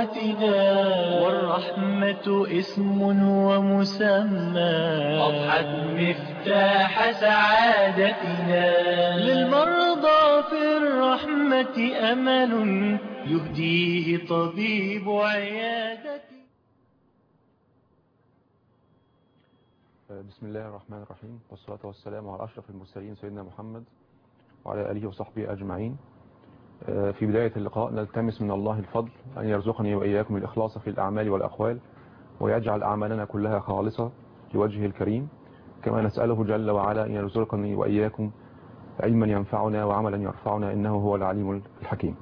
دعوتنا والرحمة اسم ومسمى أضحت مفتاح سعادتنا للمرضى في الرحمة أمل يهديه طبيب عيادتنا بسم الله الرحمن الرحيم والصلاة والسلام على أشرف المرسلين سيدنا محمد وعلى آله وصحبه أجمعين في بداية اللقاء نلتمس من الله الفضل أن يرزقني وإياكم الإخلاص في الأعمال والأقوال ويجعل أعمالنا كلها خالصة لوجهه الكريم كما نسأله جل وعلا أن يرزقني وإياكم علما ينفعنا وعملا يرفعنا إنه هو العليم الحكيم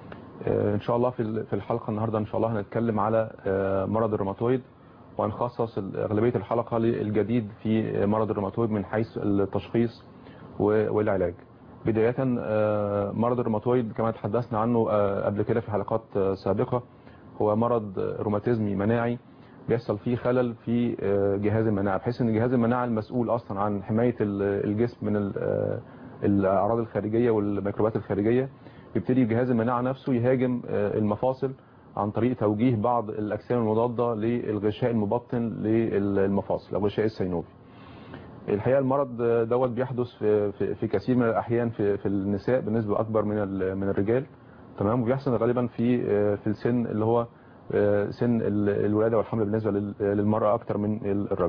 إن شاء الله في الحلقة النهاردة إن شاء الله هنتكلم على مرض الروماتويد وهنخصص أغلبية الحلقة للجديد في مرض الروماتويد من حيث التشخيص والعلاج بداية مرض الروماتويد كما تحدثنا عنه قبل كده في حلقات سابقة هو مرض روماتيزمي مناعي بيحصل فيه خلل في جهاز المناعة بحيث ان جهاز المناعة المسؤول اصلا عن حماية الجسم من الاعراض الخارجية والميكروبات الخارجية بيبتدي جهاز المناعة نفسه يهاجم المفاصل عن طريق توجيه بعض الاجسام المضادة للغشاء المبطن للمفاصل او الغشاء السينوفي الحقيقة المرض دوت بيحدث في, في, في كثير من الأحيان في, في النساء بنسبة أكبر من من الرجال تمام وبيحصل غالبا في في السن اللي هو سن الولادة والحمل بالنسبة للمرأة أكتر من الرجل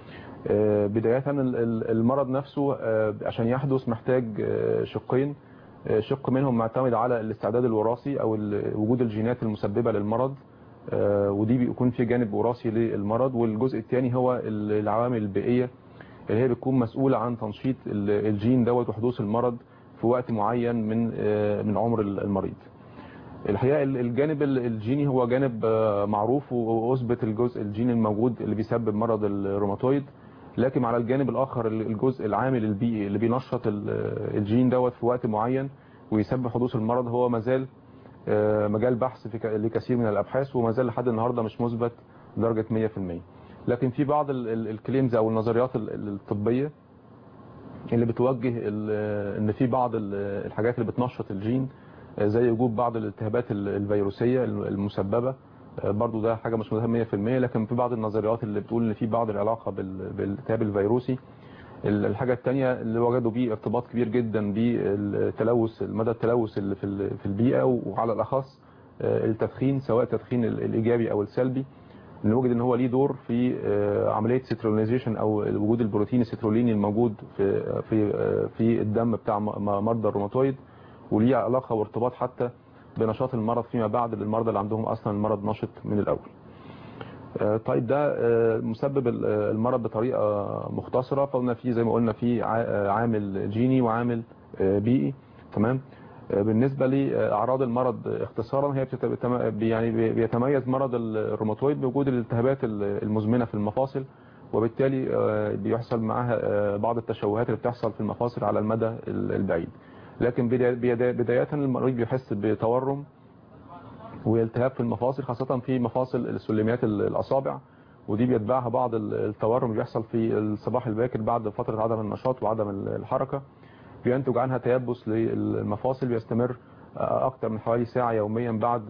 بداية المرض نفسه عشان يحدث محتاج شقين شق منهم معتمد على الاستعداد الوراثي أو وجود الجينات المسببة للمرض ودي بيكون في جانب وراثي للمرض والجزء الثاني هو العوامل البيئية اللي هي بتكون مسؤولة عن تنشيط الجين دوت وحدوث المرض في وقت معين من من عمر المريض الحقيقة الجانب الجيني هو جانب معروف وأثبت الجزء الجيني الموجود اللي بيسبب مرض الروماتويد لكن على الجانب الآخر الجزء العامل البيئي اللي بينشط الجين دوت في وقت معين ويسبب حدوث المرض هو مازال مجال بحث في لكثير من الأبحاث ومازال لحد النهاردة مش مثبت لدرجة 100% لكن في بعض الكليمز او النظريات الطبية اللي بتوجه ان في بعض الحاجات اللي بتنشط الجين زي وجود بعض الالتهابات الفيروسية المسببة برضو ده حاجة مش مهمة 100% لكن في بعض النظريات اللي بتقول ان في بعض العلاقة بالالتهاب الفيروسي الحاجة الثانية اللي وجدوا بيه ارتباط كبير جدا بالتلوث مدى التلوث اللي في البيئة وعلى الأخص التدخين سواء التدخين الإيجابي أو السلبي نوجد ان هو ليه دور في عملية سيتروليزيشن او وجود البروتين السيتروليني الموجود في في في الدم بتاع مرضى الروماتويد وليه علاقة وارتباط حتى بنشاط المرض فيما بعد للمرضى اللي عندهم اصلا المرض نشط من الاول طيب ده مسبب المرض بطريقة مختصرة فقلنا فيه زي ما قلنا فيه عامل جيني وعامل بيئي تمام بالنسبة لأعراض المرض اختصارا هي يعني بيتميز مرض الروماتويد بوجود الالتهابات المزمنة في المفاصل وبالتالي بيحصل معها بعض التشوهات اللي بتحصل في المفاصل على المدى البعيد لكن بداية المريض بيحس بتورم والتهاب في المفاصل خاصة في مفاصل السلميات الأصابع ودي بيتبعها بعض التورم اللي بيحصل في الصباح الباكر بعد فترة عدم النشاط وعدم الحركة بينتج عنها تيبس للمفاصل بيستمر اكتر من حوالي ساعة يوميا بعد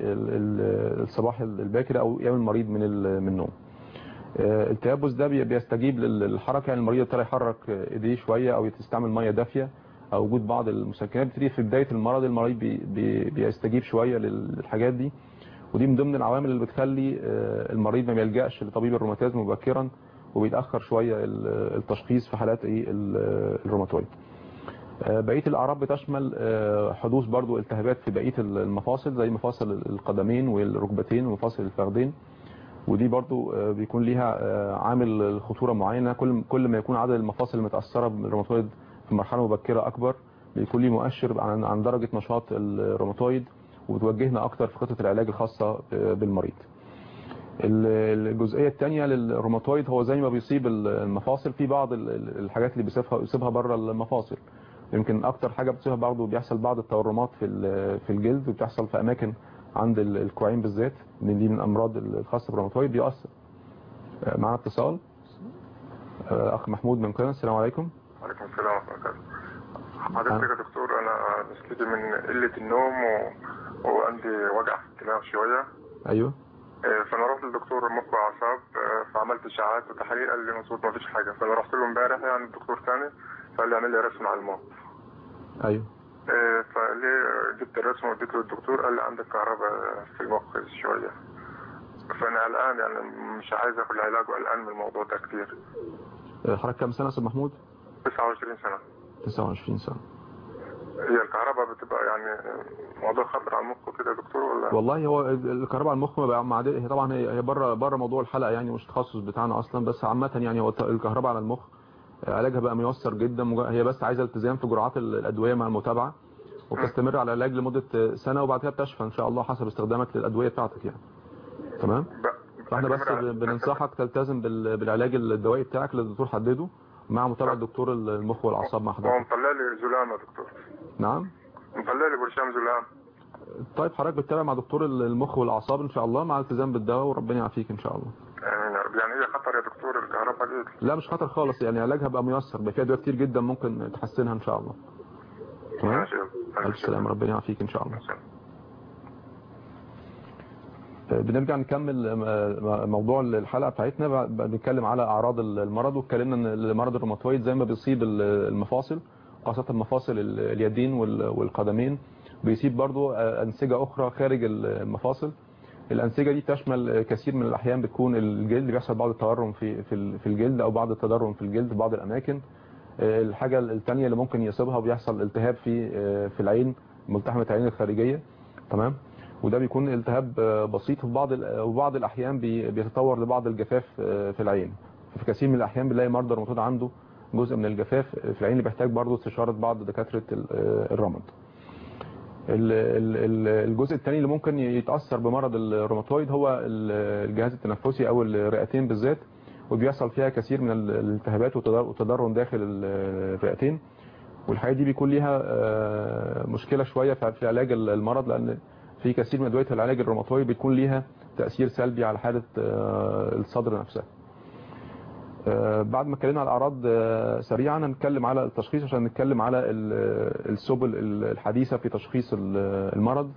الصباح الباكر او ايام المريض من النوم التيبس ده بيستجيب للحركة يعني المريض ابتدى يحرك ايديه شوية او يستعمل مية دافية او وجود بعض المسكنات بتبتدي في بداية المرض المريض بي بي بيستجيب شوية للحاجات دي ودي من ضمن العوامل اللي بتخلي المريض ما يلجأش لطبيب الروماتيزم مبكرا وبيتأخر شوية التشخيص في حالات ايه الروماتويد بقية الأعراض بتشمل حدوث برضو التهابات في بقية المفاصل زي مفاصل القدمين والركبتين ومفاصل الفخذين ودي برضو بيكون ليها عامل خطورة معينة كل كل ما يكون عدد المفاصل المتأثرة بالروماتويد في مرحلة مبكرة أكبر بيكون ليه مؤشر عن عن درجة نشاط الروماتويد وبتوجهنا أكتر في خطة العلاج الخاصة بالمريض الجزئية الثانية للروماتويد هو زي ما بيصيب المفاصل في بعض الحاجات اللي بيصيبها يصيبها بره المفاصل يمكن اكتر حاجة بتصيبها برضه بيحصل بعض التورمات في في الجلد وبتحصل في اماكن عند الكوعين بالذات ان دي من الامراض الخاصة بالروماتويد بيأثر معنا اتصال اخ محمود من قنا السلام عليكم وعليكم السلام ورحمة الله حضرتك يا دكتور انا بشتكي من قلة النوم و... وعندي وجع في الكلام شوية ايوه آه، فانا رحت للدكتور مخ واعصاب آه، فعملت اشاعات وتحاليل قال لي مظبوط ما فيش حاجه فانا رحت له امبارح يعني الدكتور ثاني فقال لي اعمل لي رسم على المخ ايوه آه، فليه جبت الرسم واديته للدكتور قال لي عندك كهرباء في المخ شويه فانا قلقان يعني مش عايز اخد العلاج وقلقان من الموضوع ده كتير آه، حضرتك كام سنه يا استاذ محمود 29 سنه 29 سنه هي الكهرباء بتبقى يعني موضوع خطر على المخ كده يا دكتور ولا والله هو الكهرباء على المخ بقى مع هي طبعا هي هي بره بره موضوع الحلقه يعني مش التخصص بتاعنا اصلا بس عامه يعني هو الكهرباء على المخ علاجها بقى ميسر جدا مج- هي بس عايزه التزام في جرعات ال- الادويه مع المتابعه وبتستمر على العلاج لمده سنه وبعد كده بتشفى ان شاء الله حسب استخدامك للادويه بتاعتك يعني تمام ب- فاحنا بس بستمر على- ب- بننصحك تلتزم بال- بالعلاج الدوائي بتاعك اللي الدكتور حدده مع متابعه دكتور المخ والاعصاب مع هو حضرتك مطلع لي زلام يا دكتور نعم مطلع لي برشام زلام طيب حضرتك بتتابع مع دكتور المخ والاعصاب ان شاء الله مع التزام بالدواء وربنا يعافيك ان شاء الله يعني يعني هي خطر يا دكتور الكهرباء دي لا مش خطر خالص يعني علاجها بقى ميسر بقى فيها ادويه كتير جدا ممكن تحسنها ان شاء الله تمام ماشي الف سلامه ربنا يعافيك ان شاء الله ماشي. بنرجع نكمل م- موضوع الحلقه بتاعتنا ب- بنتكلم على اعراض المرض واتكلمنا ان المرض الروماتويد زي ما بيصيب ال- المفاصل خاصه مفاصل ال- اليدين وال- والقدمين بيصيب برضو انسجه اخرى خارج المفاصل الانسجه دي تشمل كثير من الاحيان بتكون الجلد بيحصل بعض التورم في في ال- في الجلد او بعض التدرم في الجلد في بعض الاماكن الحاجه الثانيه اللي ممكن يصيبها وبيحصل التهاب في في العين ملتحمه العين الخارجيه تمام وده بيكون التهاب بسيط وفي بعض ال- وبعض الاحيان بي- بيتطور لبعض الجفاف في العين في كثير من الاحيان بنلاقي مرضى الروماتويد عنده جزء من الجفاف في العين اللي بيحتاج برضه استشاره بعض دكاتره ال- الرمد ال- ال- ال- الجزء الثاني اللي ممكن يتاثر بمرض الروماتويد هو ال- الجهاز التنفسي او الرئتين بالذات وبيحصل فيها كثير من ال- الالتهابات وتدر- وتدرن داخل ال- الرئتين والحقيقه دي بيكون ليها آه، مشكله شويه في في علاج المرض لان في كثير من ادويه العلاج الروماتويد بيكون ليها تاثير سلبي على حاله آه، الصدر نفسها آه، بعد ما اتكلمنا على الاعراض آه، سريعا هنتكلم على التشخيص عشان نتكلم على ال- السبل الحديثه في تشخيص ال- المرض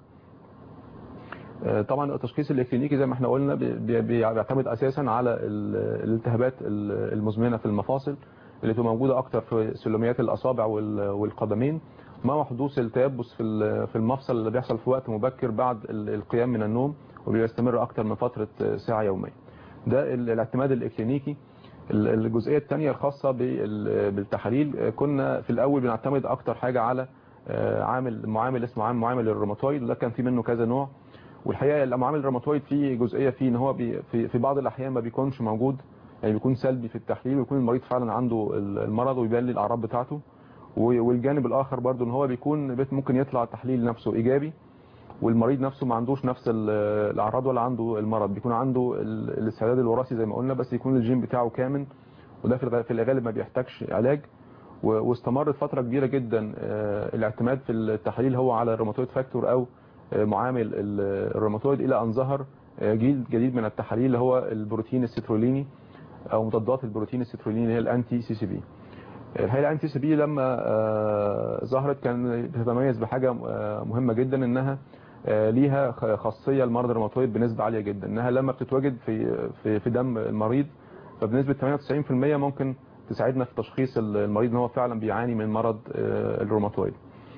آه، طبعا التشخيص الاكلينيكي زي ما احنا قلنا بي- بي- بيعتمد اساسا على ال- الالتهابات ال- المزمنه في المفاصل اللي بتبقى موجوده اكتر في سلوميات الاصابع وال- والقدمين مع حدوث التيبس في ال- في المفصل اللي بيحصل في وقت مبكر بعد ال- القيام من النوم وبيستمر اكتر من فتره ساعه يوميا ده ال- الاعتماد الاكلينيكي ال- الجزئيه الثانيه الخاصه بال- بالتحاليل كنا في الاول بنعتمد اكتر حاجه على آه، عامل معامل اسمه عامل معامل الروماتويد وده كان في منه كذا نوع والحقيقه المعامل الروماتويد فيه جزئيه فيه ان هو بي في, في بعض الاحيان ما بيكونش موجود يعني بيكون سلبي في التحليل ويكون المريض فعلا عنده ال- المرض ويبان لي الاعراض بتاعته و- والجانب الاخر برضو ان هو بيكون بيت- ممكن يطلع التحليل نفسه ايجابي والمريض نفسه ما عندوش نفس ال- الاعراض ولا عنده المرض بيكون عنده ال- الاستعداد الوراثي زي ما قلنا بس يكون الجين بتاعه كامل وده في الغ- في الغالب ما بيحتاجش علاج و- واستمرت فتره كبيره جدا آه، الاعتماد في التحاليل هو على الروماتويد فاكتور او آه، معامل ال- الروماتويد الى ان ظهر آه، جيل جديد من التحاليل اللي هو البروتين الستروليني او مضادات البروتين الستروليني اللي هي الانتي سي سي بي الحقيقه الانتي سي بي لما آه، ظهرت كان بتتميز بحاجه آه، مهمه جدا انها آه، ليها خ- خاصيه المرض الروماتويد بنسبه عاليه جدا انها لما بتتواجد في في في دم المريض فبنسبه 98% ممكن تساعدنا في تشخيص المريض ان هو فعلا بيعاني من مرض آه، الروماتويد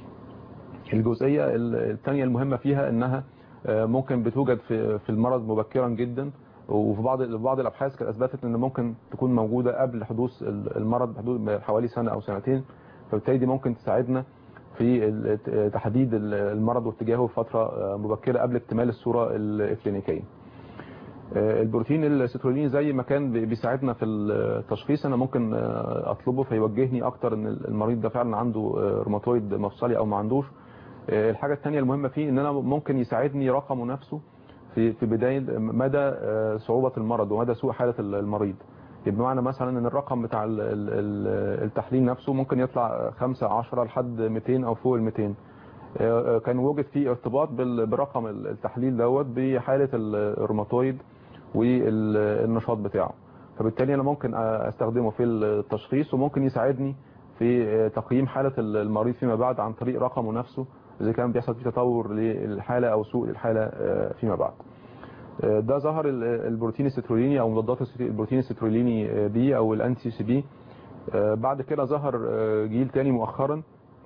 الجزئيه الثانيه المهمه فيها انها آه، ممكن بتوجد في في المرض مبكرا جدا وفي بعض بعض الابحاث كانت اثبتت ان ممكن تكون موجوده قبل حدوث المرض بحدود حوالي سنه او سنتين فبالتالي دي ممكن تساعدنا في ال- تحديد المرض واتجاهه في فتره آه، مبكره قبل اكتمال الصوره الاكلينيكيه آه، البروتين السترولين زي ما كان بي- بيساعدنا في التشخيص انا ممكن آه، اطلبه فيوجهني اكتر ان المريض ده فعلا عنده آه، روماتويد مفصلي او ما عندوش آه، الحاجه الثانيه المهمه فيه ان انا ممكن يساعدني رقمه نفسه في في بدايه مدى آه، صعوبه المرض ومدى سوء حاله المريض بمعنى مثلا ان الرقم بتاع ال- ال- ال- التحليل نفسه ممكن يطلع 5 10 لحد 200 او فوق ال 200 آه، كان وجد فيه ارتباط بال- برقم التحليل دوت بحاله الروماتويد والنشاط بتاعه فبالتالي انا ممكن استخدمه في التشخيص وممكن يساعدني في تقييم حالة المريض فيما بعد عن طريق رقمه نفسه اذا كان بيحصل فيه تطور للحالة او سوء الحالة فيما بعد ده ظهر البروتين الستروليني او مضادات البروتين الستروليني بي او الانتي سي بي بعد كده ظهر جيل تاني مؤخرا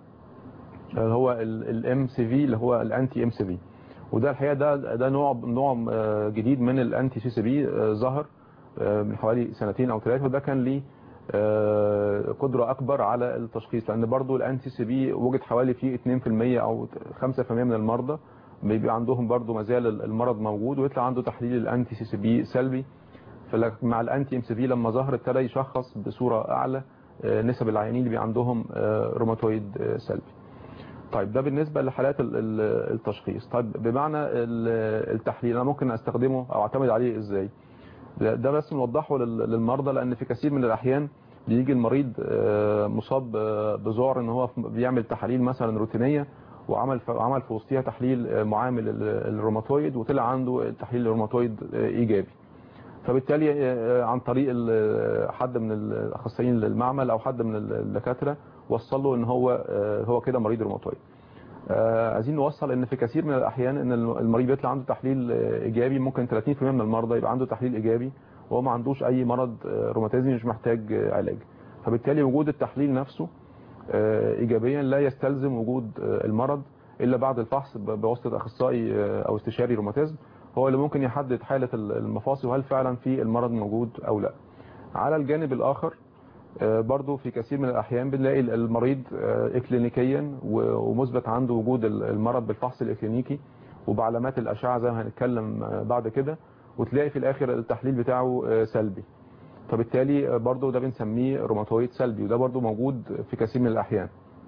هو الام سي في اللي هو الانتي ام سي في وده الحقيقه ده ده نوع نوع جديد من الانتي سي سي بي ظهر من حوالي سنتين او ثلاثه وده كان ليه قدرة أكبر على التشخيص لأن برضو الأنتي سي بي وجد حوالي فيه 2% أو 5% من المرضى بيبقى عندهم برضو مازال المرض موجود ويطلع عنده تحليل الأنتي سي سي بي سلبي فمع الأنتي ام سي بي لما ظهر ابتدى يشخص بصورة أعلى نسب العيانين اللي بي عندهم روماتويد سلبي طيب ده بالنسبة لحالات التشخيص طيب بمعنى التحليل أنا ممكن أستخدمه أو أعتمد عليه إزاي ده بس نوضحه للمرضى لان في كثير من الاحيان بيجي المريض مصاب بذعر ان هو بيعمل تحاليل مثلا روتينيه وعمل عمل في وسطها تحليل معامل الروماتويد وطلع عنده تحليل الروماتويد ايجابي فبالتالي عن طريق حد من الاخصائيين للمعمل او حد من الدكاتره وصل له ان هو هو كده مريض روماتويد عايزين نوصل ان في كثير من الاحيان ان المريض بيطلع عنده تحليل ايجابي ممكن 30% من المرضى يبقى عنده تحليل ايجابي وهو ما عندوش اي مرض روماتيزمي مش محتاج علاج فبالتالي وجود التحليل نفسه ايجابيا لا يستلزم وجود المرض الا بعد الفحص بواسطه اخصائي او استشاري روماتيزم هو اللي ممكن يحدد حاله المفاصل وهل فعلا في المرض موجود او لا على الجانب الاخر برضو في كثير من الأحيان بنلاقي المريض إكلينيكيا ومثبت عنده وجود المرض بالفحص الإكلينيكي وبعلامات الأشعة زي ما هنتكلم بعد كده وتلاقي في الآخر التحليل بتاعه سلبي فبالتالي برضو ده بنسميه روماتويد سلبي وده برضو موجود في كثير من الأحيان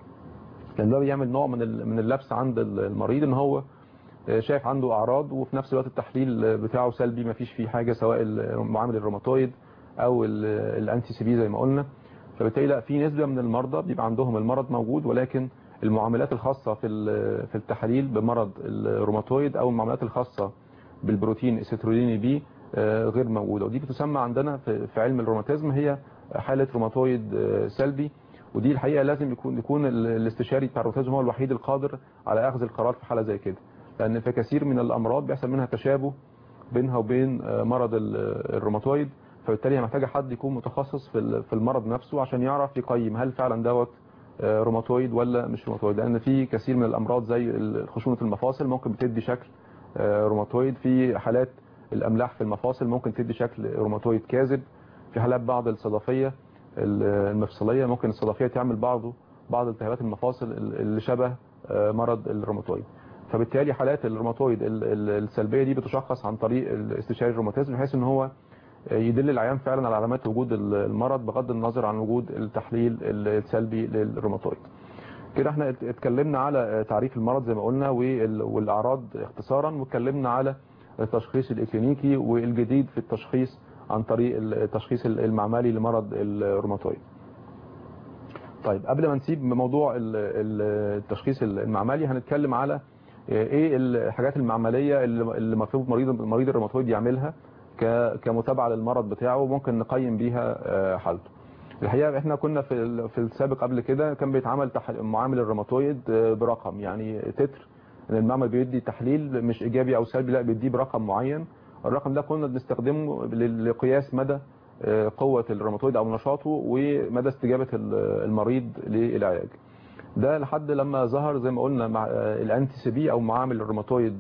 لأن ده بيعمل نوع من من اللبس عند المريض ان هو شايف عنده أعراض وفي نفس الوقت التحليل بتاعه سلبي ما فيش فيه حاجة سواء معامل الروماتويد او الانتي سي بي زي ما قلنا فبالتالي لا في نسبة من المرضى بيبقى عندهم المرض موجود ولكن المعاملات الخاصة في في التحاليل بمرض الروماتويد او المعاملات الخاصة بالبروتين الستروليني بي غير موجودة ودي بتسمى عندنا في علم الروماتيزم هي حالة روماتويد سلبي ودي الحقيقة لازم يكون يكون الاستشاري بتاع الروماتيزم هو الوحيد القادر على اخذ القرار في حالة زي كده لان في كثير من الامراض بيحصل منها تشابه بينها وبين مرض الروماتويد فبالتالي محتاجة حد يكون متخصص في في المرض نفسه عشان يعرف يقيم هل فعلا دوت روماتويد ولا مش روماتويد لان في كثير من الامراض زي خشونة المفاصل ممكن بتدي شكل روماتويد في حالات الاملاح في المفاصل ممكن تدي شكل روماتويد كاذب في حالات بعض الصدفية المفصلية ممكن الصدفية تعمل بعضه بعض التهابات المفاصل اللي شبه مرض الروماتويد فبالتالي حالات الروماتويد السلبية دي بتشخص عن طريق الاستشاري الروماتيزم بحيث ان هو يدل العيان فعلا على علامات وجود المرض بغض النظر عن وجود التحليل السلبي للروماتويد كده احنا اتكلمنا على تعريف المرض زي ما قلنا والاعراض اختصارا واتكلمنا على التشخيص الاكلينيكي والجديد في التشخيص عن طريق التشخيص المعملي لمرض الروماتويد طيب قبل ما نسيب موضوع التشخيص المعملي هنتكلم على ايه الحاجات المعمليه اللي مطلوب مريض مريض الروماتويد يعملها كمتابعة للمرض بتاعه ممكن نقيم بيها حالته الحقيقة احنا كنا في في السابق قبل كده كان بيتعمل معامل الروماتويد برقم يعني تتر ان المعمل بيدي تحليل مش ايجابي او سلبي لا بيديه برقم معين الرقم ده كنا بنستخدمه لقياس مدى قوة الروماتويد او نشاطه ومدى استجابة المريض للعلاج ده لحد لما ظهر زي ما قلنا مع الانتي سي بي او معامل الروماتويد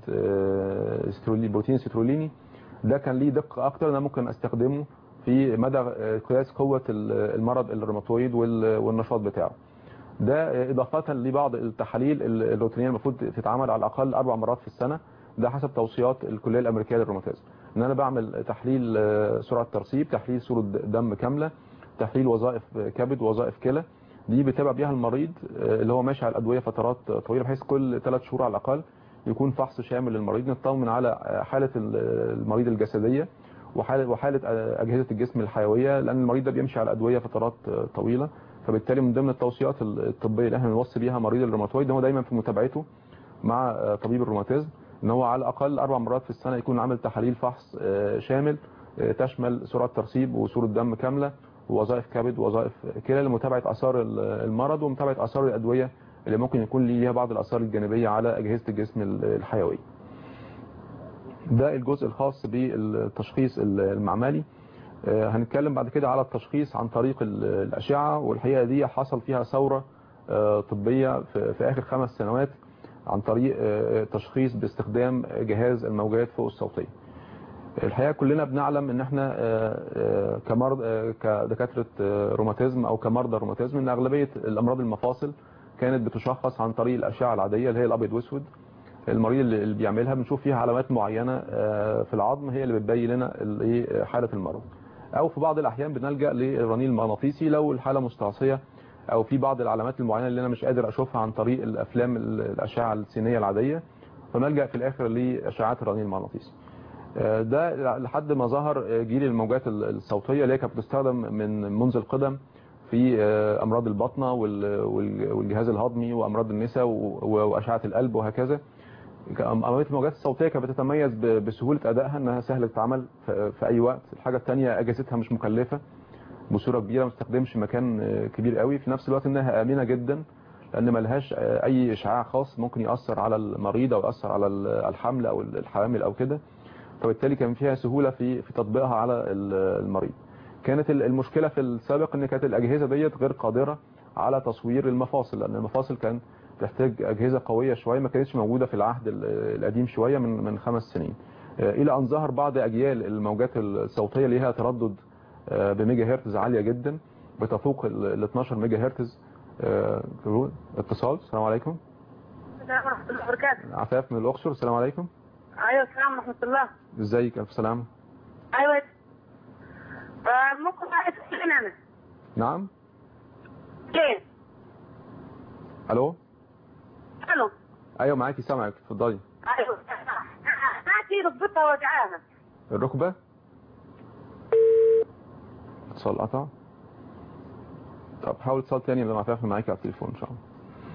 بروتين ستروليني ده كان ليه دقة اكتر انا ممكن استخدمه في مدى قياس قوة المرض الروماتويد والنشاط بتاعه ده اضافة لبعض التحاليل الروتينية المفروض تتعمل على الاقل اربع مرات في السنة ده حسب توصيات الكلية الامريكية للروماتيزم ان انا بعمل تحليل سرعة ترسيب تحليل صورة دم كاملة تحليل وظائف كبد ووظائف كلى دي بتابع بيها المريض اللي هو ماشي على الادوية فترات طويلة بحيث كل ثلاث شهور على الاقل يكون فحص شامل للمريض نطمن على حالة المريض الجسدية وحالة, وحالة أجهزة الجسم الحيوية لأن المريض ده بيمشي على أدوية فترات طويلة فبالتالي من ضمن التوصيات الطبية اللي احنا بنوصي بيها مريض الروماتويد هو دايما في متابعته مع طبيب الروماتيزم ان هو على الأقل أربع مرات في السنة يكون عامل تحاليل فحص شامل تشمل سرعة ترسيب وصورة دم كاملة ووظائف كبد ووظائف كلى لمتابعة آثار المرض ومتابعة آثار الأدوية اللي ممكن يكون ليها بعض الآثار الجانبية على أجهزة الجسم الحيوي ده الجزء الخاص بالتشخيص المعملي آه، هنتكلم بعد كده على التشخيص عن طريق ال- الأشعة والحقيقة دي حصل فيها ثورة آه، طبية في في آخر خمس سنوات عن طريق آه، تشخيص باستخدام جهاز الموجات فوق الصوتية الحقيقة كلنا بنعلم ان احنا آه، آه، كمرض آه، كدكاترة آه، روماتيزم او كمرضى روماتيزم ان اغلبية الامراض المفاصل كانت بتشخص عن طريق الاشعة العادية اللي هي الابيض واسود المريض اللي اللي بيعملها بنشوف فيها علامات معينة آه، في العظم هي اللي بتبين لنا ال- إيه حالة المرض او في بعض الاحيان بنلجأ للرنين المغناطيسي لو الحالة مستعصية او في بعد العلامات المعينة اللي انا مش قادر اشوفها عن طريق الافلام ال- الاشعة السينية العادية فنلجأ في الاخر لاشعات الرنين المغناطيسي آه، ده لحد ما ظهر آه، جيل الموجات ال- الصوتية اللي هي كانت بتستخدم من منذ القدم في آه، امراض البطنة وال- وال- والجهاز الهضمي وامراض النساء و- واشعة القلب وهكذا عمليه الموجات الصوتيه كانت بتتميز ب- بسهوله ادائها انها سهله تتعمل في في اي وقت الحاجه الثانيه اجهزتها مش مكلفه بصوره كبيره ما تستخدمش مكان آه، كبير قوي في نفس الوقت انها امنه جدا لان ما لهاش آه، اي اشعاع خاص ممكن ياثر على المريض او ياثر على ال- الحمل او الحوامل او كده فبالتالي كان فيها سهوله في في تطبيقها على ال- المريض كانت ال- المشكله في السابق ان كانت الاجهزه ديت غير قادره على تصوير المفاصل لان المفاصل كان تحتاج أجهزة قوية شوية ما كانتش موجودة في العهد ال- القديم شوية من من خمس سنين آه، إلى أن ظهر بعض أجيال الموجات الصوتية اللي ليها تردد آه، بميجا هرتز عالية جدا بتفوق ال 12 ميجا هرتز آه، اتصال السلام عليكم السلام ورحمة الله وبركاته عفاف من الأقصر السلام عليكم أيوة السلام ورحمة الله ازيك ألف سلامة أيوة آه، ممكن عايز أسألين أنا نعم ليه؟ ألو ألو أيوة معاكي سامعك اتفضلي أيوة هاتي ركبتها وجعاها الركبة اتصال قطع طب حاول اتصال تاني لما عفاف معاكي على التليفون ان شاء الله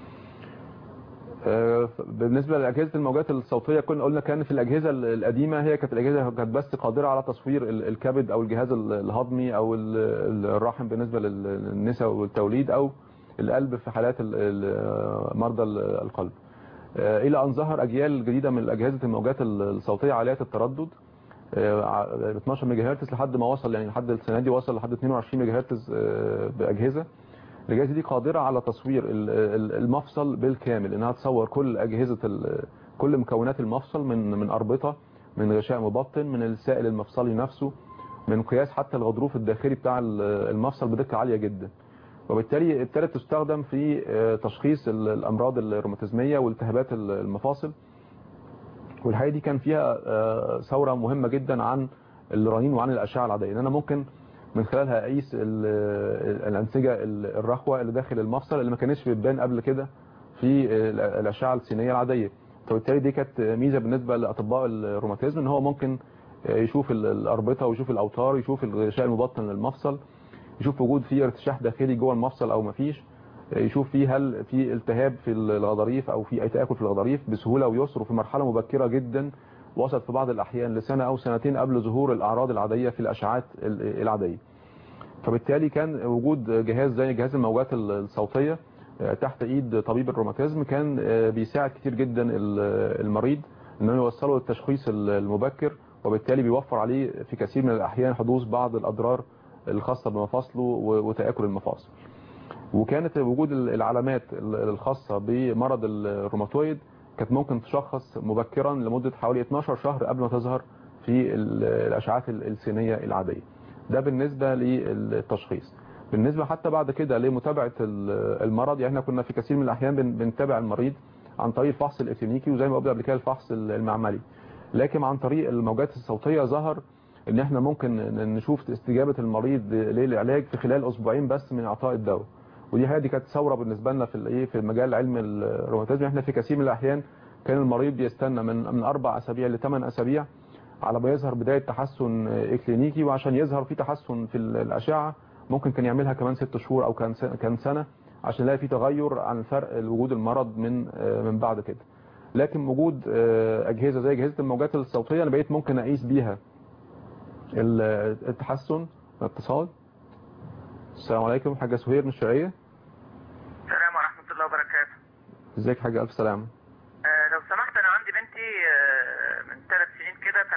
آه، بالنسبة لأجهزة الموجات الصوتية كنا قلنا كان في الأجهزة القديمة هي كانت الأجهزة كانت بس قادرة على تصوير ال- الكبد أو الجهاز ال- الهضمي أو ال- الرحم بالنسبة لل- للنساء والتوليد أو القلب في حالات ال- ال- مرضى ال- القلب آه، إلى أن ظهر أجيال جديدة من أجهزة الموجات الصوتية عالية التردد آه، ع- 12 ميجا هرتز لحد ما وصل يعني لحد السنة دي وصل لحد 22 ميجا هرتز آه، بأجهزة الأجهزة دي قادرة على تصوير ال- ال- المفصل بالكامل انها تصور كل أجهزة ال- كل مكونات المفصل من من أربطة من غشاء مبطن من السائل المفصلي نفسه من قياس حتى الغضروف الداخلي بتاع ال- المفصل بدقة عالية جدا وبالتالي ابتدت تستخدم في آه، تشخيص ال- الأمراض الروماتيزمية والتهابات ال- المفاصل والحقيقة دي كان فيها آه، ثورة مهمة جدا عن الرنين وعن الأشعة العادية ان انا ممكن من خلالها اقيس ال- الانسجه ال- الرخوه اللي داخل المفصل اللي ما كانتش بتبان قبل كده في ال- الاشعه السينيه العاديه فبالتالي دي كانت ميزه بالنسبه لاطباء الروماتيزم ان هو ممكن يشوف ال- الاربطه ويشوف الاوتار يشوف الغشاء المبطن للمفصل يشوف وجود فيه ارتشاح داخلي جوه المفصل او ما فيش يشوف فيه هل في التهاب في الغضاريف او في اي تاكل في الغضاريف بسهوله ويسر وفي مرحله مبكره جدا وصلت في بعض الاحيان لسنه او سنتين قبل ظهور الاعراض العاديه في الاشعاعات ال- العاديه فبالتالي كان وجود جهاز زي جهاز الموجات الصوتيه آه، تحت ايد طبيب الروماتيزم كان آه، بيساعد كتير جدا ال- المريض انه يوصله للتشخيص المبكر وبالتالي بيوفر عليه في كثير من الاحيان حدوث بعض الاضرار الخاصه بمفاصله و- وتاكل المفاصل وكانت وجود العلامات الخاصة بمرض الروماتويد كانت ممكن تشخص مبكرا لمدة حوالي 12 شهر قبل ما تظهر في ال- الأشعات السينية العادية ده بالنسبة للتشخيص بالنسبة حتى بعد كده لمتابعة ال- المرض يعني احنا كنا في كثير من الأحيان بن- بنتابع المريض عن طريق الفحص الإكلينيكي وزي ما قلنا قبل كده الفحص المعملي لكن عن طريق الموجات الصوتية ظهر ان احنا ممكن ن- نشوف استجابة المريض للعلاج في خلال اسبوعين بس من اعطاء الدواء ودي حاجه دي كانت ثوره بالنسبه لنا في الايه في مجال علم الروماتيزم احنا في كثير من الاحيان كان المريض بيستنى من من اربع اسابيع لثمان اسابيع على ما يظهر بدايه تحسن اكلينيكي وعشان يظهر في تحسن في الاشعه ممكن كان يعملها كمان ست شهور او كان سنة- كان سنه عشان يلاقي في تغير عن فرق وجود المرض من من بعد كده لكن وجود اجهزه زي اجهزه الموجات الصوتيه انا بقيت ممكن اقيس بيها ال- التحسن الاتصال السلام عليكم حاجه سهير من الشرقيه السلام ورحمة الله وبركاته ازيك حاجه الف سلامه آه لو سمحت أنا عندي بنتي آه من ثلاث سنين كده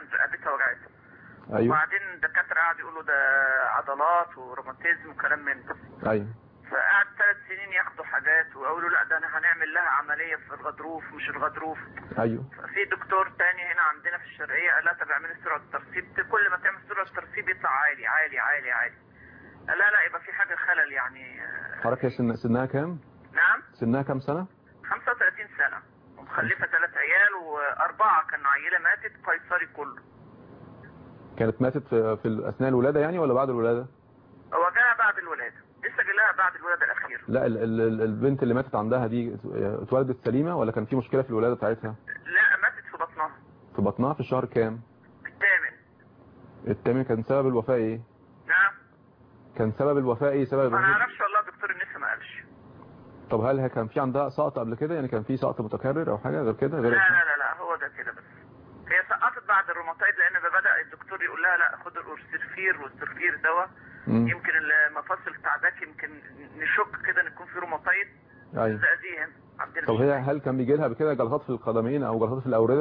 ايوه وبعدين الدكاتره قعدوا يقولوا ده عضلات وروماتيزم وكلام من ده ايوه فقعد ثلاث سنين ياخدوا حاجات ويقولوا لا ده انا هنعمل لها عمليه في الغضروف مش الغضروف ايوه في دكتور تاني هنا عندنا في الشرقيه قال لها طب اعملي سرعه ترسيب كل ما تعمل سرعه ترسيب يطلع عالي عالي عالي عالي قال لا لا يبقى في حاجه خلل يعني آه، حضرتك هي سن... سنها كام نعم سنها كام سنة 35 سنه ومخلفه ثلاث عيال واربعه كان عيله ماتت قيصري كله كانت ماتت في, في اثناء الولادة يعني ولا بعد الولادة هو جالها بعد الولاده لسه جالها بعد الولاده الاخيره لا ال... ال... ال- البنت اللي ماتت عندها دي اتولدت سليمة ولا كان في مشكلة في الولادة بتاعتها لا ماتت في بطنها في بطنها في الشهر كام الثامن التامن كان سبب الوفاة ايه نعم كان سبب الوفاة ايه سبب ما نعرفش والله دكتور النساء ما قالش طب هل هي كان في عندها سقط قبل كده يعني كان في سقط متكرر او حاجة غير كده لا غير لا لا لا هو ده كده بس هي سقطت بعد الروماتايد لان بدا الدكتور يقول لها لا خد الاورسيرفير والسيرفير دواء مم. يمكن المفاصل تعباك يمكن نشك كده ان يكون في روماتايد ايوه زقازيق عندنا طب هي هل كان بيجي لها بكده جلطات في القدمين او جلطات في الاوردة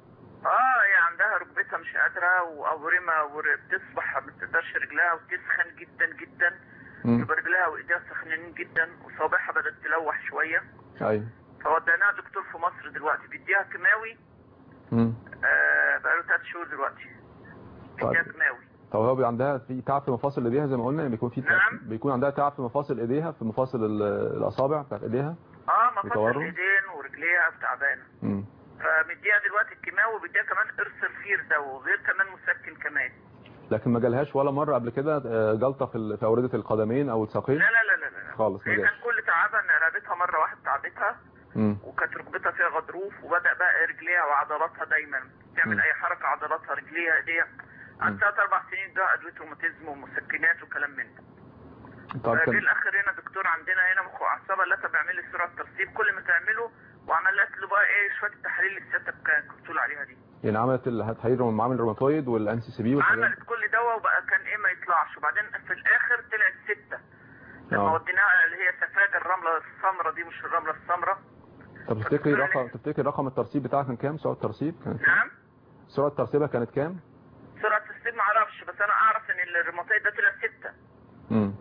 اه هي عندها ركبتها مش قادره واورمه وبتصبح ما بتقدرش رجلها وتسخن جدا جدا مم. يبقى رجلها وايديها سخنانين جدا وصوابعها بدات تلوح شويه ايوه فوديناها دكتور في مصر دلوقتي بيديها كيماوي مم. آه بقاله ثلاث شهور دلوقتي بيديها طيب. كيماوي طب هو بي عندها في تعب في مفاصل ايديها زي ما قلنا يعني بيكون في تعب نعم. بيكون عندها تعب في مفاصل ايديها في مفاصل ال- الاصابع بتاعت ايديها اه مفاصل بتورم؟ الايدين ورجليها تعبانه امم فمديها دلوقتي الكيماوي وبيديها كمان ارسلفير ده وغير كمان مسكن كمان لكن ما جالهاش ولا مره قبل كده آه، جلطه في ال- في اورده القدمين او الساقين لا لا لا لا لا خالص ما هي جاش كان كل تعبها ان رقبتها مره واحده تعبتها امم وكانت ركبتها فيها غضروف وبدا بقى رجليها وعضلاتها دايما تعمل مم. اي حركه عضلاتها رجليها ايديها مم. قعدت ثلاث اربع سنين ده ادويه روماتيزم ومسكنات وكلام من ده طب فجه كان الاخر هنا دكتور عندنا هنا مخ واعصاب قال لها طب اعمل لي سرعه ترسيب كل ما تعمله وعملت له بقى ايه شويه التحاليل اللي سيادتك كنت بتقول عليها دي يعني عملت التحليل معامل الروماتويد والانسي سي بي والحاجات عملت كل دواء وبقى كان ايه ما يطلعش وبعدين في الاخر طلعت ستة لما آه. وديناها اللي هي سفاجة الرملة السمراء دي مش الرملة السمراء طب تفتكري رقم تفتكري رقم الترسيب بتاعها كان كام سرعه الترسيب كانت كام؟ نعم سرعه ترسيبها كانت كام سرعة السيب ما اعرفش بس انا اعرف ان الريموتايد ده طلع ستة امم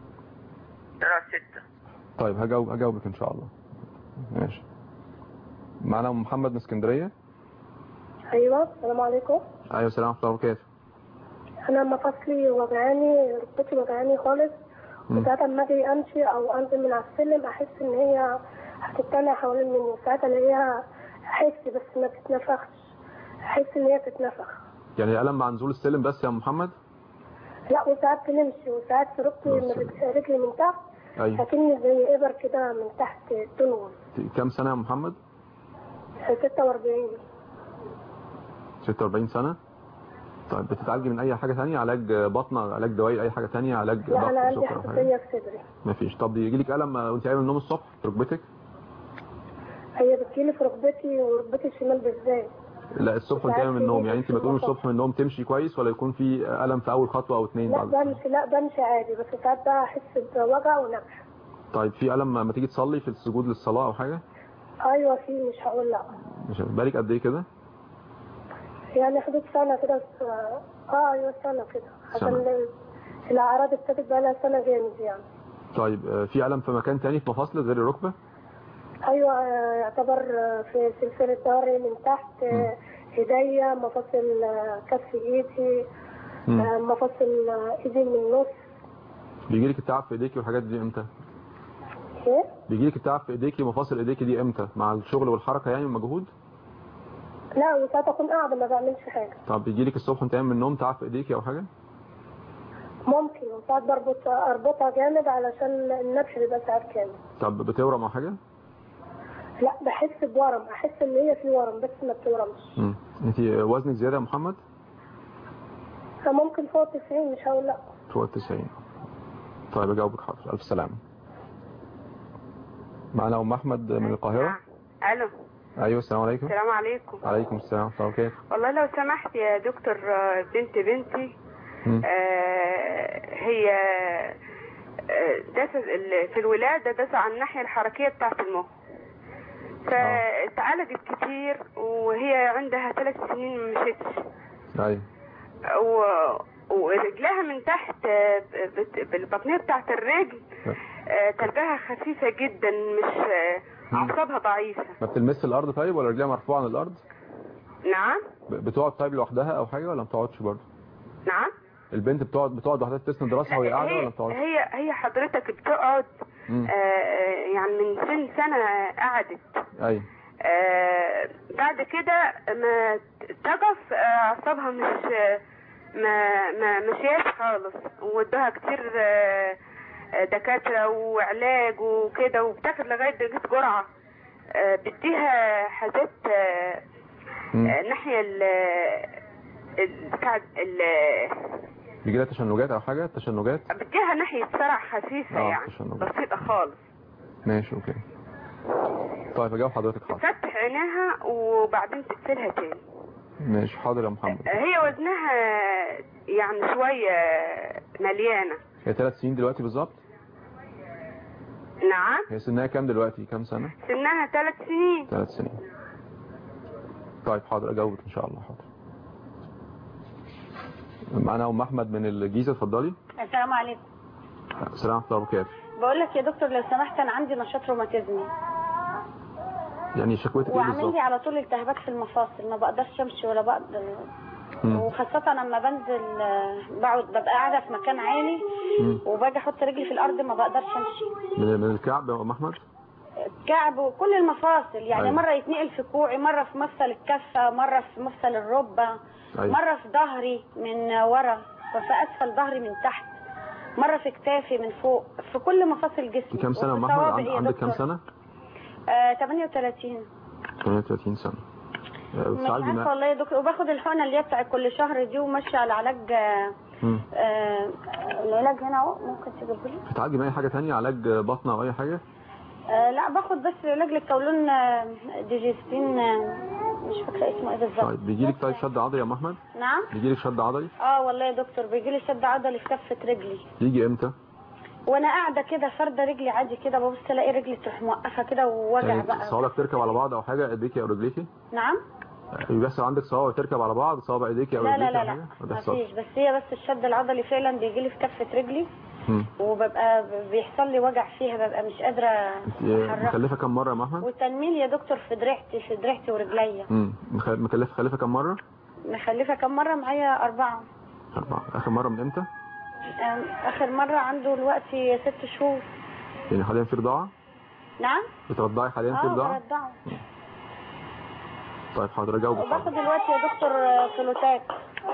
طلع ستة طيب هجاوب هجاوبك ان شاء الله ماشي معنا أم محمد من اسكندريه ايوه السلام عليكم ايوه السلام ورحمه الله وبركاته انا مفاصلي وجعاني ركبتي وجعاني خالص مم. وساعات اما اجي امشي او انزل من على السلم احس ان هي هتتنى حوالين مني ساعات الاقيها احس بس ما تتنفخش احس ان هي تتنفخ يعني الم مع نزول السلم بس يا أم محمد لا وساعات تنمشي وساعات في ركبتي يا من سلام. رج- رجلي من تحت ايوه لكني زي ابر كده من تحت تنغل كام سنه يا أم محمد 46 46 سنة طيب بتتعالجي من اي حاجة تانية علاج بطنة علاج دوائي اي حاجة تانية علاج لا انا ضغط عندي سكر أو حاجة حساسيه في صدري مفيش طب يجي لك ألم وانت قايمة من النوم الصبح في ركبتك هي بتجيلي في ركبتي وركبتي الشمال بالذات لا الصبح وانت قايمة من النوم يعني انت بتقومي الصبح من النوم تمشي كويس ولا يكون في ألم في اول خطوة او اتنين لا بعد الصلاة؟ بمشي لا بمشي عادي بس ساعات بقى احس بوجع ونفخ طيب في ألم لما تيجي تصلي في السجود للصلاة او حاجة ايوه في مش هقول لا مش بالك قد ايه كده يعني حدود سنه كده س- اه ايوه سنه كده سنة. عشان ال- الاعراض ابتدت بقى لها سنه جامد يعني طيب آه، في ألم في مكان تاني في مفاصلك غير الركبة ايوه آه، يعتبر آه، في سلسله ظهري من تحت آه، ايديا مفاصل آه، كف ايدي مم. آه، مفاصل آه، ايدي من النص بيجي لك التعب في ايديكي والحاجات دي امتى ايه بيجي لك التعب في ايديكي ومفاصل ايديكي دي امتى مع الشغل والحركة يعني والمجهود لا وساعات اكون قاعده ما بعملش حاجه طب بيجي لك الصبح وانت قايم من النوم تعب في ايديكي او حاجة ممكن وساعات بربط اربطها جامد علشان النبش بيبقى ساعات كامل طب بتورم او حاجة لا بحس بورم احس ان هي في ورم بس ما بتورمش امم انت وزنك زيادة يا محمد فممكن فوق 90 مش هقول لا فوق التسعين طيب اجاوبك حاضر الف سلامة معنا ام احمد من القاهرة الو ايوه السلام عليكم السلام عليكم عليكم السلام ورحمة الله وبركاته والله لو سمحت يا دكتور آه، بنت بنتي مم. آه، هي آه، داس ال- في الولادة داس على الناحية الحركية بتاعت المخ فاتعالجت كتير وهي عندها ثلاث سنين ما مشيتش ايوه و... ورجلها من تحت آه، بت- بالبطنية بتاعت الرجل آه، تلجها خفيفة جدا مش آه، أعصابها ضعيفة ما بتلمس الارض طيب ولا رجليها مرفوعه عن الارض نعم ب- بتقعد طيب لوحدها او حاجه ولا ما بتقعدش برضه نعم البنت بتقعد بتقعد لوحدها تسند راسها وهي قاعده ولا ما هي بتقعدش هي هي حضرتك بتقعد مم. آه، آه، يعني من سن سنة قعدت ايوه آه، بعد كده ما تقف آه، اعصابها مش ما ما مشياش خالص وادوها كتير آه، آه، دكاترة وعلاج وكده وبتاخد لغاية دقيقة جرعة آه، بديها حاجات آه، مم. آه، ناحية ال ال- بتاع ال بيجي لها تشنجات او حاجه تشنجات بديها ناحية صرع خفيفة آه، يعني تشنجات. بسيطة خالص ماشي اوكي طيب اجاوب حضرتك حاضر تفتح عينيها وبعدين تقفلها تاني ماشي حاضر يا محمد هي وزنها يعني شوية مليانة هي ثلاث سنين دلوقتي بالظبط نعم هي سنها كام دلوقتي كام سنه سنها ثلاث سنين ثلاث سنين طيب حاضر اجاوبك ان شاء الله حاضر معانا ام احمد من الجيزه اتفضلي السلام عليكم السلام ورحمه الله وبركاته بقول لك يا دكتور لو سمحت انا عندي نشاط روماتيزمي يعني شكوتك ايه وعامل بالظبط لي على طول التهابات في المفاصل ما بقدرش امشي ولا بقدر مم. وخاصة لما بنزل آه، بقعد ببقى قاعدة في مكان عالي مم. وباجي احط رجلي في الارض ما بقدرش امشي من من الكعب يا ام احمد كعب وكل المفاصل يعني أيوة. مرة يتنقل في كوعي مرة في مفصل الكفة مرة في مفصل الركبة أيوة. مرة في ظهري من ورا وفي اسفل ظهري من تحت مرة في كتافي من فوق في كل مفاصل جسمي انت كام سنه يا ام وفي احمد صوابعي عند- يا عندك كام دكتور. سنه آه 38 38 سنه آه، مش بتعالجي عارفه مع والله يا دكتور وباخد الحقنه اللي هي بتاع كل شهر دي وماشيه على علاج آه، مم. آه، العلاج هنا اهو ممكن تجيبه لي بتعالجي مع اي حاجه تانية علاج بطن او اي حاجه آه، لا باخد بس علاج للقولون آه، ديجستين آه، مش فاكره اسمه ايه بالظبط طيب بيجي لك طيب شد عضلي يا ام احمد نعم بيجي لك شد عضلي اه والله يا دكتور بيجي لي شد عضلي في كفه رجلي يجي امتى وانا قاعده كده فارده رجلي عادي كده ببص الاقي رجلي تروح موقفه كده ووجع يعني بقى صوابعك تركب على بعض او حاجه ايديكي او رجليكي نعم بيحصل عندك صوابع تركب على بعض صوابع ايديكي او لا رجليكي لا أو لا حاجه لا ما بيحصلش مفيش بس هي بس الشد العضلي فعلا بيجي لي في كفه رجلي مم. وببقى بيحصل لي وجع فيها ببقى مش قادره انت احركها مكلفه كم مره يا ام احمد والتنميل يا دكتور في دراعتي في دراعتي ورجليا امم مخ- مكلفه مكلفه كم مره مخلفه كم مره معايا اربعه اربعه اخر مره من امتى أم، اخر مره عنده دلوقتي ست شهور يعني حاليا في رضاعه نعم بترضعي حاليا في اه رضاعه برضعه طيب حاضر اجاوبك وباخد حاضر. دلوقتي يا دكتور آه، فلوتات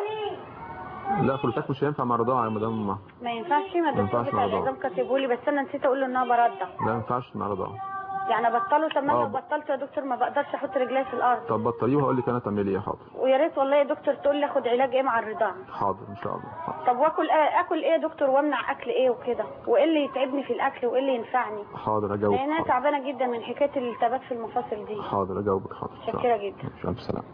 لا فلوتك مش هينفع مع الرضاعه يا مدام ما ما ينفعش ما ما الدكتور ينفعش بتاع مع بعض. العظام كاتبه لي بس انا نسيت اقول له ان انا برضع لا ما ينفعش مع الرضاعه يعني بطله طب ما آه. انا لو بطلت يا دكتور ما بقدرش احط رجلي في الارض طب بطليه وهقول لك انا تعملي ايه حاضر ويا ريت والله يا دكتور تقول لي اخد علاج ايه مع الرضاعه حاضر ان شاء الله حاضر. طب واكل ايه اكل ايه يا دكتور وامنع اكل ايه وكده وايه اللي يتعبني في الاكل وايه اللي ينفعني حاضر اجاوبك لان انا حاضر. تعبانه جدا من حكايه الالتهابات في المفاصل دي حاضر اجاوبك حاضر إن شاء شكرا الله. جدا ماشي، الف سلامه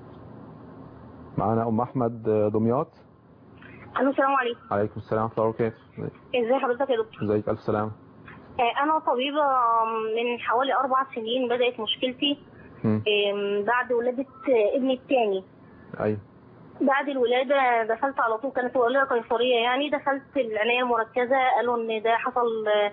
معانا ام احمد دمياط الو السلام عليكم عليكم السلام ورحمه الله وبركاته ازي حضرتك يا دكتور ازيك الف سلامه آه، انا طبيبه من حوالي اربع سنين بدات مشكلتي مم. آم، بعد ولاده آه، ابني الثاني ايوه بعد الولاده دخلت على طول كانت ولاده قيصريه يعني دخلت العنايه المركزه قالوا ان ده حصل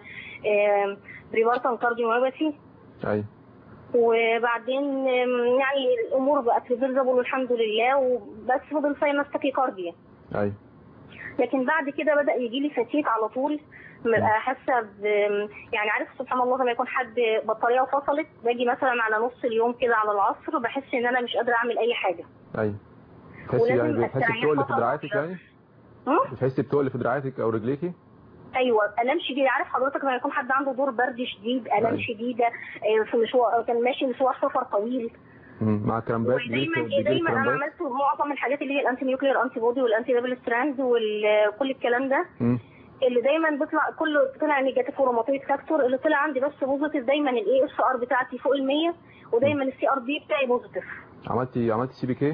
بريبارتم كارديوميوباثي ايوه وبعدين آم، يعني الامور بقت ريفرزبل والحمد لله وبس فضل ساينس تاكيكارديا ايوه لكن بعد كده بدا يجي لي فتيك على طول ببقى حاسه ب يعني عارف سبحان الله لما يكون حد بطاريه وفصلت باجي مثلا على نص اليوم كده على العصر بحس ان انا مش قادره اعمل اي حاجه ايوه تحسي ولازم يعني بتحسي أستريح بتقل في فترة دراعاتك طويلة. يعني هم؟ بتحسي بتقل في دراعاتك او رجليكي ايوه الام شديد عارف حضرتك لما يكون حد عنده دور برد شديد الام أيوة. شديده آه، في مشوار كان ماشي مشوار سفر طويل مم. مع كرامبات بيجيلك ودايما بيجيلك دايما انا كرامبات عملت معظم الحاجات اللي هي الانتي نيوكلير انتي بودي والانتي دبل ستراند وكل الكلام ده مم. اللي دايما بيطلع كله طلع نيجاتيف وروماتويد فاكتور اللي طلع عندي بس بوزيتيف دايما الاي اس ار بتاعتي فوق ال 100 ودايما السي ار بي بتاعي بوزيتيف عملتي عملتي سي بي كي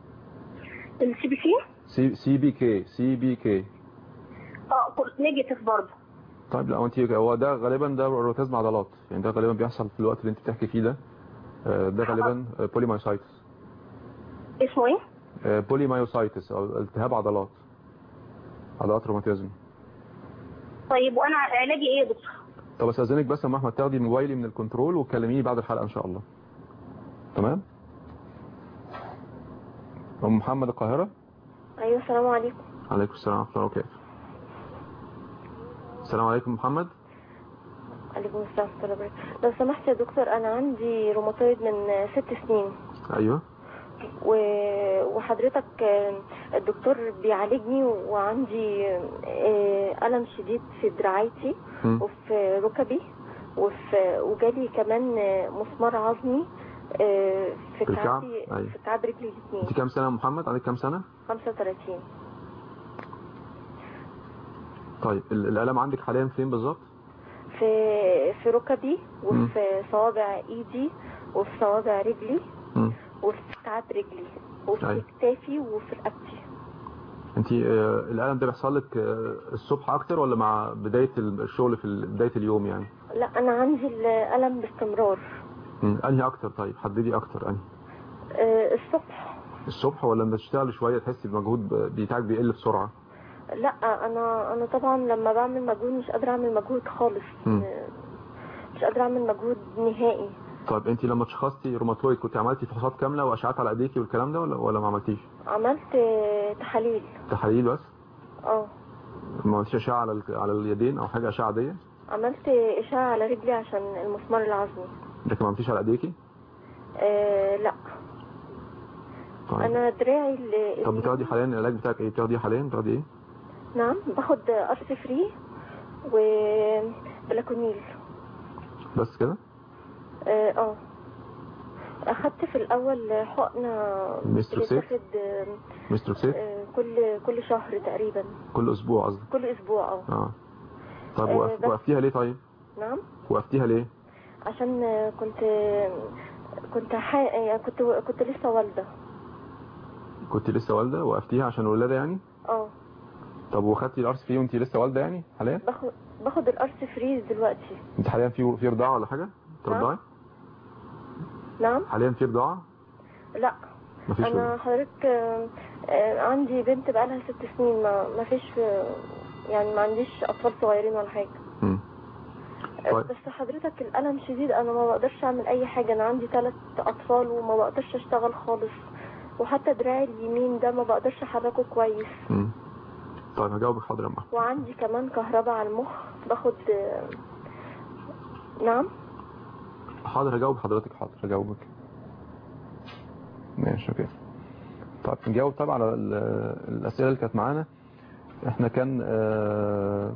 السي بي سي سي سي بي كي سي بي كي اه نيجاتيف برضه طيب لا هو انت هو ده غالبا ده روتازم عضلات يعني ده غالبا بيحصل في الوقت اللي انت بتحكي فيه ده آه، ده غالبا بوليمايسايتس اسمه ايه؟ بوليمايوسايتس او التهاب عضلات عضلات روماتيزم طيب وانا علاجي ايه يا دكتور طب استاذنك بس يا ام احمد تاخدي موبايلي من الكنترول وتكلميني بعد الحلقه ان شاء الله تمام ام محمد القاهره ايوه السلام عليكم عليكم السلام ورحمه الله وبركاته السلام عليكم محمد عليكم السلام ورحمه الله وبركاته لو سمحت يا دكتور انا عندي روماتويد من ست سنين ايوه و... وحضرتك آه، الدكتور بيعالجني وعندي آه، ألم شديد في دراعيتي مم. وفي ركبي وفي وجالي كمان آه، مسمار عظمي آه، في في الكعب؟ كعبي أيوة. في كعب رجلي الاثنين انت كام سنه يا محمد عندك كام سنه 35 طيب ال- الالم عندك حاليا فين بالظبط في في ركبي مم. وفي صوابع ايدي وفي صوابع رجلي مم. وفي كعب رجلي وفي أيوة. كتافي وفي رقبتي انت آه، الالم ده بيحصل لك آه، الصبح اكتر ولا مع بدايه الشغل في ال- بدايه اليوم يعني لا انا عندي الالم باستمرار مم. انهي اكتر طيب حددي اكتر انهي آه، الصبح الصبح ولا لما تشتغل شويه تحسي بمجهود ب- بتاعك بيقل بسرعه لا انا انا طبعا لما بعمل مجهود مش قادره اعمل مجهود خالص مم. آه، مش قادره اعمل مجهود نهائي طيب انت لما تشخصتي روماتويد كنت عملتي فحوصات كامله واشعات على ايديكي والكلام ده ولا ولا ما عملتيش عملت آه، تحاليل تحاليل بس اه ما عملتيش اشعه على ال- على اليدين او حاجه اشعه عاديه عملت اشعه على رجلي عشان المسمار العظمي لكن ما عملتيش على ايديكي آه لا طيب انا دراعي اللي طب بتاخدي حاليا العلاج بتاعك ايه بتاخدي حاليا بتاخدي ايه نعم باخد ارس فري وبلاكونيل بس كده اه آه. اخدت في الاول حقنه ميستروكسيت؟ بتتاخد آه، مستروكسيت آه، كل كل شهر تقريبا كل اسبوع قصدي كل اسبوع اه اه طب آه، وقف- بس- وقفتيها ليه طيب نعم وقفتيها ليه عشان آه، كنت كنت ح... يعني كنت كنت لسه والده كنت لسه والده وقفتيها عشان الولاده يعني اه طب وخدتي الارس فيه وانت لسه والده يعني حاليا باخد باخد الارس فريز دلوقتي انت حاليا في في رضاعه ولا حاجه ترضعي نعم حاليا في رضاعه لا مفيش انا رضاعة. حضرتك آه، آه، عندي بنت بقالها ست سنين ما ما فيش آه، يعني ما عنديش اطفال صغيرين ولا حاجه مم. آه، طيب. بس حضرتك الالم شديد انا ما بقدرش اعمل اي حاجه انا عندي ثلاث اطفال وما بقدرش اشتغل خالص وحتى دراعي اليمين ده ما بقدرش احركه كويس مم. طيب هجاوبك حاضر يا محمد وعندي كمان كهرباء على المخ باخد آه، نعم حاضر هجاوب حضرتك حاضر هجاوبك ماشي اوكي طيب نجاوب طبعا على ال- الاسئله اللي كانت معانا احنا كان آه،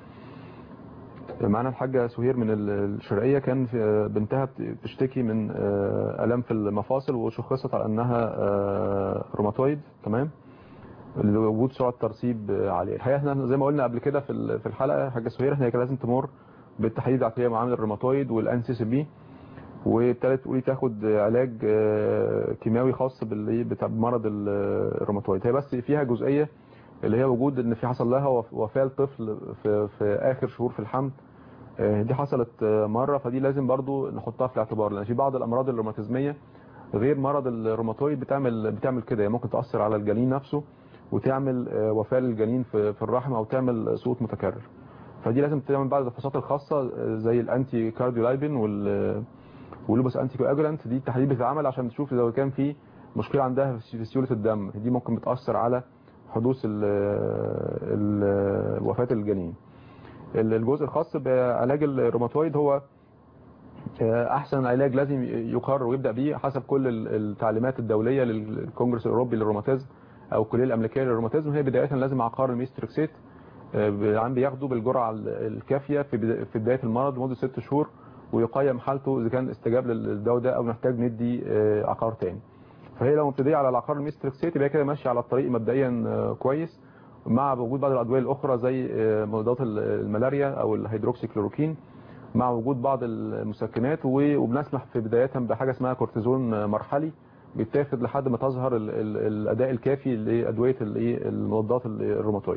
معانا الحاجه سهير من ال- الشرقيه كان في بنتها بت- بتشتكي من آه، الام في المفاصل وشخصت على انها آه، روماتويد تمام لوجود سرعه ترسيب آه، عاليه الحقيقه احنا زي ما قلنا قبل كده في ال- في الحلقه حاجه سهير هي كان لازم تمر بالتحديد العقليه معامل الروماتويد والان سي سي بي وابتدت تقولي تاخد علاج آه، كيماوي خاص باللي بتاع مرض ال- الروماتويد هي بس فيها جزئيه اللي هي وجود ان في حصل لها وف- وفاه لطفل في في اخر شهور في الحمل آه، دي حصلت آه، مره فدي لازم برضو نحطها في الاعتبار لان في بعض الامراض الروماتيزميه غير مرض الروماتويد بتعمل بتعمل كده يعني ممكن تاثر على الجنين نفسه وتعمل آه، وفاه للجنين في في الرحم او تعمل صوت متكرر فدي لازم تعمل بعض الفحوصات الخاصه آه، زي الانتي كارديولايبين وال ولوبس انتي كواجولانت دي التحاليل بتتعمل عشان تشوف اذا كان في مشكله عندها في سيوله الدم دي ممكن بتاثر على حدوث ال ال وفاه الجنين الجزء الخاص بعلاج الروماتويد هو احسن علاج لازم يقرر ويبدا بيه حسب كل التعليمات الدوليه للكونجرس الاوروبي للروماتيزم او الكليه الامريكيه للروماتيزم هي بدايه لازم عقار الميستريكسيت عم بياخده بالجرعه الكافيه في في بدايه المرض لمده ست شهور ويقيم حالته اذا كان استجاب للدواء ده او نحتاج ندي عقار تاني فهي لو مبتدئه على العقار الميستريكسيت يبقى كده ماشيه على الطريق مبدئيا كويس مع وجود بعض الادويه الاخرى زي مضادات الملاريا او الهيدروكسي كلوروكين مع وجود بعض المسكنات وبنسمح في بدايه بحاجه اسمها كورتيزون مرحلي بيتاخد لحد ما تظهر ال ال الاداء الكافي لادويه المضادات الروماتويد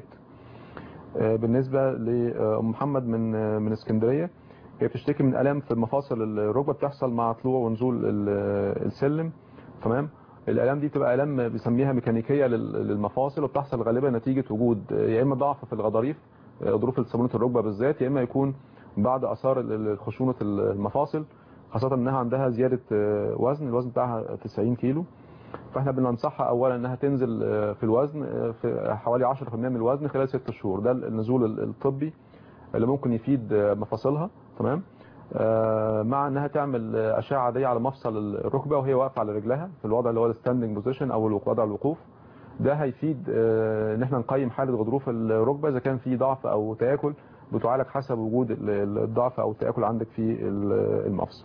بالنسبه لام محمد من من اسكندريه هي بتشتكي من الام في مفاصل الركبه بتحصل مع طلوع ونزول السلم تمام الالام دي بتبقى الام بيسميها ميكانيكيه لل- للمفاصل وبتحصل غالبا نتيجه وجود يا اما ضعف في الغضاريف ظروف صابونه الركبه بالذات يا اما يكون بعد اثار ال- ال- خشونه المفاصل خاصه انها عندها زياده آه، وزن الوزن بتاعها 90 كيلو فاحنا بننصحها اولا انها تنزل آه، في الوزن آه، في حوالي 10% من الوزن خلال 6 شهور ده النزول ال- الطبي اللي ممكن يفيد آه، مفاصلها تمام آه، مع انها تعمل آه، اشعه عاديه على مفصل الركبه وهي واقفه على رجلها في الوضع اللي هو الستاندنج بوزيشن او الوق- وضع الوقوف ده هيفيد آه، ان احنا نقيم حاله غضروف الركبه اذا كان في ضعف او تاكل بتعالج حسب وجود ال- ال- الضعف او التاكل عندك في ال- المفصل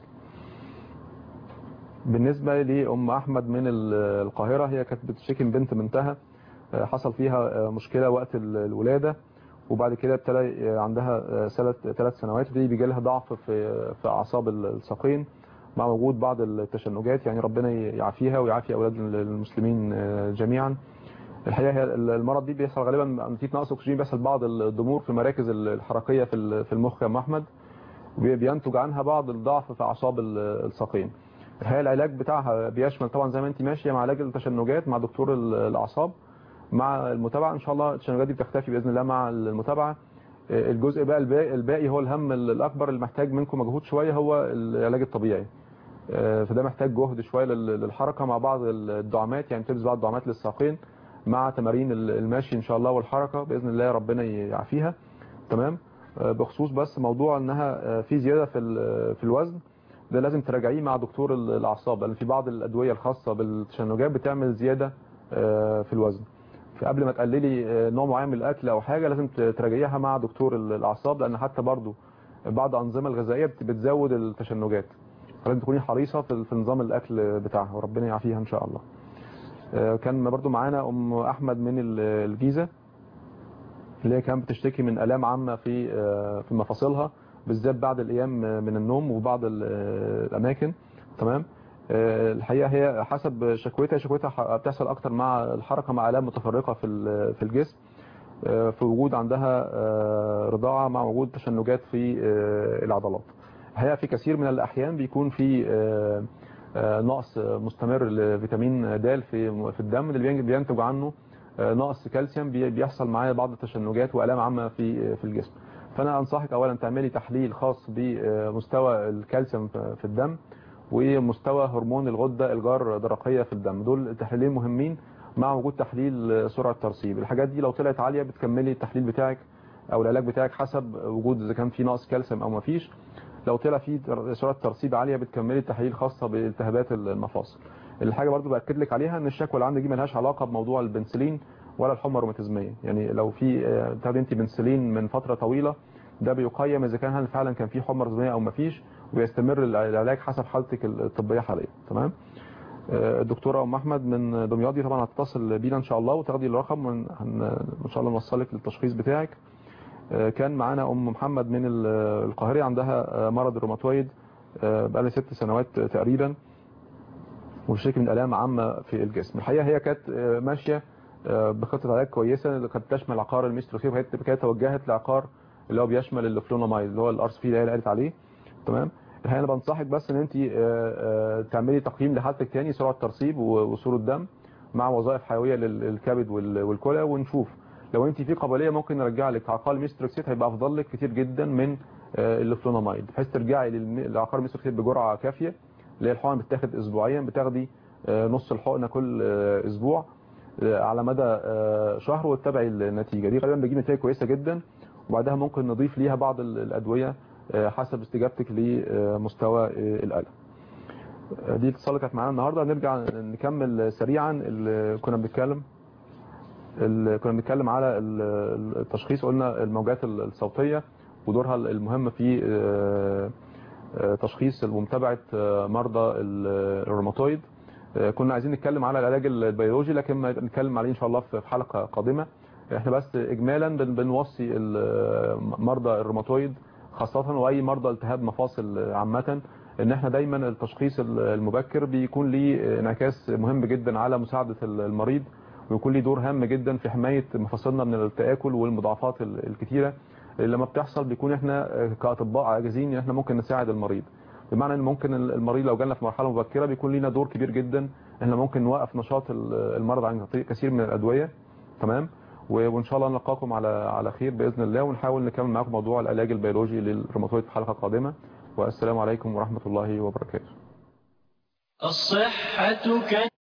بالنسبه لام احمد من ال- القاهره هي كانت بتشتكي من بنت بنتها آه، حصل فيها آه، مشكله وقت ال- الولاده وبعد كده ابتدى عندها ثلاث ثلاث سنوات ابتدي بيجي لها ضعف في في اعصاب الساقين مع وجود بعض التشنجات يعني ربنا يعافيها ويعافي اولاد المسلمين جميعا الحقيقه هي المرض دي بيحصل غالبا نتيجه نقص اكسجين بيحصل بعض الضمور في مراكز الحركيه في في المخ يا ام احمد بينتج عنها بعض الضعف في اعصاب الساقين الحقيقه العلاج بتاعها بيشمل طبعا زي ما انت ماشيه مع علاج التشنجات مع دكتور الاعصاب مع المتابعه ان شاء الله التشنجات دي بتختفي باذن الله مع المتابعه الجزء بقى الباقي, الباقي هو الهم الاكبر اللي محتاج منكم مجهود شويه هو العلاج الطبيعي فده محتاج جهد شويه للحركه مع بعض الدعامات يعني تلبس بعض الدعامات للساقين مع تمارين المشي ان شاء الله والحركه باذن الله ربنا يعافيها تمام بخصوص بس موضوع انها في زياده في في الوزن ده لازم تراجعيه مع دكتور الاعصاب لان في بعض الادويه الخاصه بالتشنجات بتعمل زياده في الوزن فقبل ما تقللي نوع معين من الاكل او حاجه لازم تراجعيها مع دكتور الاعصاب لان حتى برضو بعض الانظمه الغذائيه بتزود التشنجات فلازم تكوني حريصه في نظام الاكل بتاعها وربنا يعافيها ان شاء الله كان برضو معانا ام احمد من الجيزه اللي هي كانت بتشتكي من الام عامه في في مفاصلها بالذات بعد الايام من النوم وبعض الاماكن تمام الحقيقه هي حسب شكوتها شكوتها بتحصل اكتر مع الحركه مع الام متفرقه في في الجسم في وجود عندها رضاعه مع وجود تشنجات في العضلات الحقيقه في كثير من الاحيان بيكون في نقص مستمر لفيتامين د في في الدم اللي بينتج عنه نقص كالسيوم بيحصل معاه بعض التشنجات والام عامه في في الجسم فانا انصحك اولا تعملي تحليل خاص بمستوى الكالسيوم في الدم ومستوى هرمون الغده الجار درقيه في الدم دول تحليلين مهمين مع وجود تحليل سرعه ترسيب الحاجات دي لو طلعت عاليه بتكملي التحليل بتاعك او العلاج بتاعك حسب وجود اذا كان في نقص كالسيوم او ما فيش لو طلع في سرعه ترسيب عاليه بتكملي التحاليل خاصه بالتهابات المفاصل الحاجه برضو باكد لك عليها ان الشكوى اللي عندك دي ملهاش علاقه بموضوع البنسلين ولا الحمى الروماتيزميه يعني لو في بتاخدي انت بنسلين من فتره طويله ده بيقيم اذا كان هل فعلا كان في حمى روماتيزميه او ما فيش وبيستمر العلاج حسب حالتك الطبيه حاليا تمام الدكتوره ام احمد من دمياط دي طبعا هتتصل بينا ان شاء الله وتاخدي الرقم ان شاء الله نوصلك للتشخيص بتاعك كان معانا ام محمد من القاهره عندها مرض الروماتويد بقى ست سنوات تقريبا وبتشتكي من الام عامه في الجسم الحقيقه هي كانت ماشيه بخطه علاج كويسه كانت تشمل عقار الميستروكسيب وهي كانت توجهت لعقار اللي هو بيشمل الفلونامايد اللي هو الارس في اللي قالت عليه تمام الحقيقه انا بنصحك بس ان انت تعملي تقييم لحالتك تاني سرعه ترسيب وصوره دم مع وظائف حيويه للكبد والكلى ونشوف لو انت في قابليه ممكن نرجع لك عقار ميستروكسيد هيبقى افضل لك كتير جدا من الفلونامايد بحيث ترجعي للعقار ميستروكسيد بجرعه كافيه اللي هي الحقن بتاخد اسبوعيا بتاخدي نص الحقنه كل اسبوع على مدى شهر وتتابعي النتيجه دي غالبا بتجيب نتيجه كويسه جدا وبعدها ممكن نضيف ليها بعض الادويه حسب استجابتك لمستوى الالم دي اتصال كانت معانا النهارده نرجع نكمل سريعا اللي كنا بنتكلم اللي كنا بنتكلم على التشخيص قلنا الموجات الصوتيه ودورها المهم في تشخيص ومتابعه مرضى الروماتويد كنا عايزين نتكلم على العلاج البيولوجي لكن نتكلم عليه ان شاء الله في حلقه قادمه احنا بس اجمالا بنوصي مرضى الروماتويد خاصة واي مرضى التهاب مفاصل عامة ان احنا دايما التشخيص المبكر بيكون ليه انعكاس مهم جدا على مساعدة المريض ويكون ليه دور هام جدا في حماية مفاصلنا من التآكل والمضاعفات الكتيرة اللي لما بتحصل بيكون احنا كأطباء عاجزين ان احنا ممكن نساعد المريض بمعنى ان ممكن المريض لو جالنا في مرحله مبكره بيكون لينا دور كبير جدا احنا ممكن نوقف نشاط المرض عن طريق كثير من الادويه تمام وان شاء الله نلقاكم على على خير باذن الله ونحاول نكمل معاكم موضوع العلاج البيولوجي للروماتويد في حلقه قادمه والسلام عليكم ورحمه الله وبركاته الصحة كان